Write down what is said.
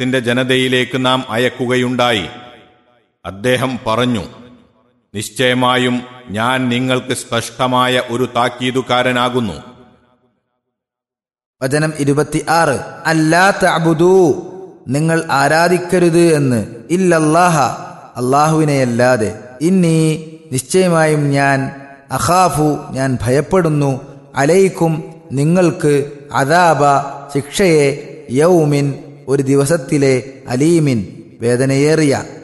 ത്തിന്റെ ജനതയിലേക്ക് നാം അയക്കുകയുണ്ടായി അദ്ദേഹം പറഞ്ഞു നിശ്ചയമായും ഞാൻ നിങ്ങൾക്ക് സ്പഷ്ടമായ ഒരു താക്കീതുകാരനാകുന്നു വചനം ഇരുപത്തി ആറ് അല്ലാ തഅബുദൂ നിങ്ങൾ ആരാധിക്കരുത് എന്ന് ഇല്ലല്ലാഹ അള്ളാഹുവിനെയല്ലാതെ ഇന്നീ നിശ്ചയമായും ഞാൻ അഖാഫു ഞാൻ ഭയപ്പെടുന്നു അലൈക്കും നിങ്ങൾക്ക് അദാബ ശിക്ഷയെ യൗമിൻ ഒരു ദിവസത്തിലെ അലീമിൻ വേദനയേറിയ